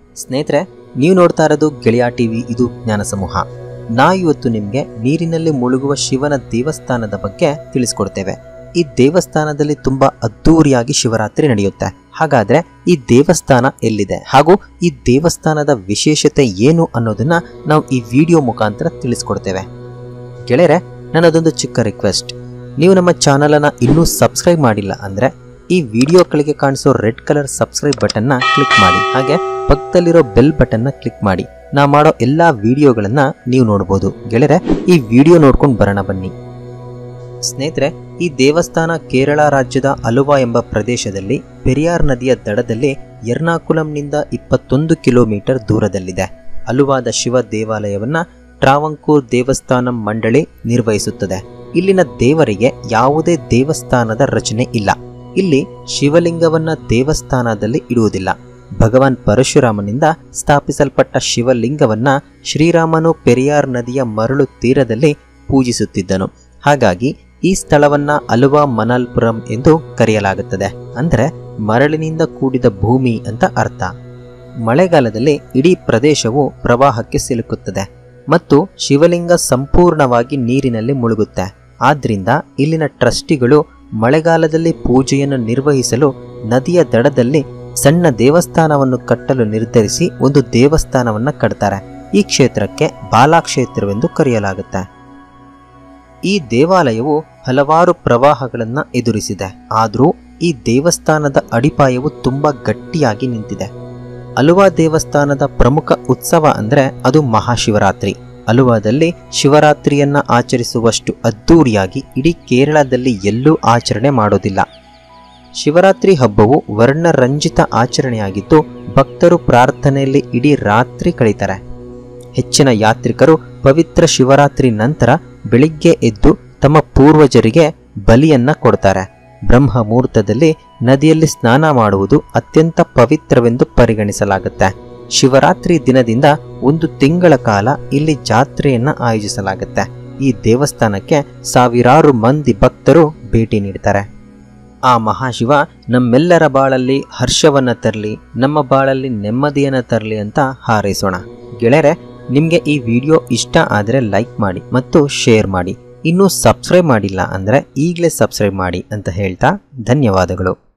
ಸ್ನೇಹಿತರೆ ನೀವು ನೋಡ್ತಾ ಇರೋದು ಗೆಳೆಯ ಟಿವಿ ಇದು ಜ್ಞಾನ ಸಮೂಹ ನಾ ಇವತ್ತು ನಿಮಗೆ ನೀರಿನಲ್ಲಿ ಮುಳುಗುವ ಶಿವನ ದೇವಸ್ಥಾನದ ಬಗ್ಗೆ ತಿಳಿಸ್ಕೊಡ್ತೇವೆ ಈ ದೇವಸ್ಥಾನದಲ್ಲಿ ತುಂಬಾ ಅದ್ದೂರಿಯಾಗಿ ಶಿವರಾತ್ರಿ ನಡೆಯುತ್ತೆ ಹಾಗಾದ್ರೆ ಈ ದೇವಸ್ಥಾನ ಎಲ್ಲಿದೆ ಹಾಗೂ ಈ ದೇವಸ್ಥಾನದ ವಿಶೇಷತೆ ಏನು ಅನ್ನೋದನ್ನ ನಾವು ಈ ವಿಡಿಯೋ ಮುಖಾಂತರ ತಿಳಿಸ್ಕೊಡ್ತೇವೆ ಗೆಳೆಯರೆ ನನ್ನದೊಂದು ಚಿಕ್ಕ ರಿಕ್ವೆಸ್ಟ್ ನೀವು ನಮ್ಮ ಚಾನಲನ್ನು ಇನ್ನೂ ಸಬ್ಸ್ಕ್ರೈಬ್ ಮಾಡಿಲ್ಲ ಅಂದರೆ ಈ ವಿಡಿಯೋ ಕೆಳಗೆ ಕಾಣಿಸೋ ರೆಡ್ ಕಲರ್ ಸಬ್ಸ್ಕ್ರೈಬ್ ಬಟನ್ನ ಕ್ಲಿಕ್ ಮಾಡಿ ಹಾಗೆ ಪಕ್ಕದಲ್ಲಿರೋ ಬೆಲ್ ಬಟನ್ನ ಕ್ಲಿಕ್ ಮಾಡಿ ನಾ ಮಾಡೋ ಎಲ್ಲ ವಿಡಿಯೋಗಳನ್ನು ನೀವು ನೋಡ್ಬೋದು ಗೆಳೆಯರೆ ಈ ವಿಡಿಯೋ ನೋಡ್ಕೊಂಡು ಬರೋಣ ಬನ್ನಿ ಸ್ನೇಹಿತರೆ ಈ ದೇವಸ್ಥಾನ ಕೇರಳ ರಾಜ್ಯದ ಅಲುವಾ ಎಂಬ ಪ್ರದೇಶದಲ್ಲಿ ಪೆರಿಯಾರ್ ನದಿಯ ದಡದಲ್ಲಿ ಎರ್ನಾಕುಲಂನಿಂದ ಇಪ್ಪತ್ತೊಂದು ಕಿಲೋಮೀಟರ್ ದೂರದಲ್ಲಿದೆ ಅಲುವಾದ ಶಿವ ದೇವಾಲಯವನ್ನ ಟ್ರಾವಂಕೂರ್ ದೇವಸ್ಥಾನ ಮಂಡಳಿ ನಿರ್ವಹಿಸುತ್ತದೆ ಇಲ್ಲಿನ ದೇವರಿಗೆ ಯಾವುದೇ ದೇವಸ್ಥಾನದ ರಚನೆ ಇಲ್ಲ ಇಲ್ಲಿ ಶಿವಲಿಂಗವನ್ನ ದೇವಸ್ಥಾನದಲ್ಲಿ ಇಡುವುದಿಲ್ಲ ಭಗವಾನ್ ಪರಶುರಾಮನಿಂದ ಸ್ಥಾಪಿಸಲ್ಪಟ್ಟ ಶಿವಲಿಂಗವನ್ನ ಶ್ರೀರಾಮನು ಪೆರಿಯಾರ್ ನದಿಯ ಮರಳು ತೀರದಲ್ಲಿ ಪೂಜಿಸುತ್ತಿದ್ದನು ಹಾಗಾಗಿ ಈ ಸ್ಥಳವನ್ನ ಅಲುವಾ ಮನಾಲ್ಪುರಂ ಎಂದು ಕರೆಯಲಾಗುತ್ತದೆ ಅಂದರೆ ಮರಳಿನಿಂದ ಕೂಡಿದ ಭೂಮಿ ಅಂತ ಅರ್ಥ ಮಳೆಗಾಲದಲ್ಲಿ ಇಡೀ ಪ್ರದೇಶವು ಪ್ರವಾಹಕ್ಕೆ ಸಿಲುಕುತ್ತದೆ ಮತ್ತು ಶಿವಲಿಂಗ ಸಂಪೂರ್ಣವಾಗಿ ನೀರಿನಲ್ಲಿ ಮುಳುಗುತ್ತೆ ಆದ್ರಿಂದ ಇಲ್ಲಿನ ಟ್ರಸ್ಟಿಗಳು ಮಳೆಗಾಲದಲ್ಲಿ ಪೂಜೆಯನ್ನು ನಿರ್ವಹಿಸಲು ನದಿಯ ದಡದಲ್ಲಿ ಸಣ್ಣ ದೇವಸ್ಥಾನವನ್ನು ಕಟ್ಟಲು ನಿರ್ಧರಿಸಿ ಒಂದು ದೇವಸ್ಥಾನವನ್ನು ಕಟ್ತಾರೆ ಈ ಕ್ಷೇತ್ರಕ್ಕೆ ಬಾಲಾಕ್ಷೇತ್ರವೆಂದು ಕರೆಯಲಾಗುತ್ತೆ ಈ ದೇವಾಲಯವು ಹಲವಾರು ಪ್ರವಾಹಗಳನ್ನು ಎದುರಿಸಿದೆ ಆದರೂ ಈ ದೇವಸ್ಥಾನದ ಅಡಿಪಾಯವು ತುಂಬಾ ಗಟ್ಟಿಯಾಗಿ ನಿಂತಿದೆ ಅಲುವಾ ದೇವಸ್ಥಾನದ ಪ್ರಮುಖ ಉತ್ಸವ ಅಂದರೆ ಅದು ಮಹಾಶಿವರಾತ್ರಿ ಅಲುವಾದಲ್ಲಿ ಶಿವರಾತ್ರಿಯನ್ನ ಆಚರಿಸುವಷ್ಟು ಅದ್ದೂರಿಯಾಗಿ ಇಡೀ ಕೇರಳದಲ್ಲಿ ಎಲ್ಲೂ ಆಚರಣೆ ಮಾಡೋದಿಲ್ಲ ಶಿವರಾತ್ರಿ ಹಬ್ಬವು ವರ್ಣರಂಜಿತ ಆಚರಣೆಯಾಗಿದ್ದು ಭಕ್ತರು ಪ್ರಾರ್ಥನೆಯಲ್ಲಿ ಇಡೀ ರಾತ್ರಿ ಕಳೀತಾರೆ ಹೆಚ್ಚಿನ ಯಾತ್ರಿಕರು ಪವಿತ್ರ ಶಿವರಾತ್ರಿ ನಂತರ ಬೆಳಿಗ್ಗೆ ಎದ್ದು ತಮ್ಮ ಪೂರ್ವಜರಿಗೆ ಬಲಿಯನ್ನ ಕೊಡ್ತಾರೆ ಬ್ರಹ್ಮ ಮುಹೂರ್ತದಲ್ಲಿ ನದಿಯಲ್ಲಿ ಸ್ನಾನ ಮಾಡುವುದು ಅತ್ಯಂತ ಪವಿತ್ರವೆಂದು ಪರಿಗಣಿಸಲಾಗುತ್ತೆ ಶಿವರಾತ್ರಿ ದಿನದಿಂದ ಒಂದು ತಿಂಗಳ ಕಾಲ ಇಲ್ಲಿ ಜಾತ್ರೆಯನ್ನ ಆಯೋಜಿಸಲಾಗುತ್ತೆ ಈ ದೇವಸ್ಥಾನಕ್ಕೆ ಸಾವಿರಾರು ಮಂದಿ ಭಕ್ತರು ಭೇಟಿ ನೀಡ್ತಾರೆ ಆ ಮಹಾಶಿವ ನಮ್ಮೆಲ್ಲರ ಬಾಳಲ್ಲಿ ಹರ್ಷವನ್ನ ತರಲಿ ನಮ್ಮ ಬಾಳಲ್ಲಿ ನೆಮ್ಮದಿಯನ್ನ ತರಲಿ ಅಂತ ಹಾರೈಸೋಣ ಗೆಳೆಯರೆ ನಿಮಗೆ ಈ ವಿಡಿಯೋ ಇಷ್ಟ ಆದರೆ ಲೈಕ್ ಮಾಡಿ ಮತ್ತು ಶೇರ್ ಮಾಡಿ ಇನ್ನೂ ಸಬ್ಸ್ಕ್ರೈಬ್ ಮಾಡಿಲ್ಲ ಅಂದರೆ ಈಗಲೇ ಸಬ್ಸ್ಕ್ರೈಬ್ ಮಾಡಿ ಅಂತ ಹೇಳ್ತಾ ಧನ್ಯವಾದಗಳು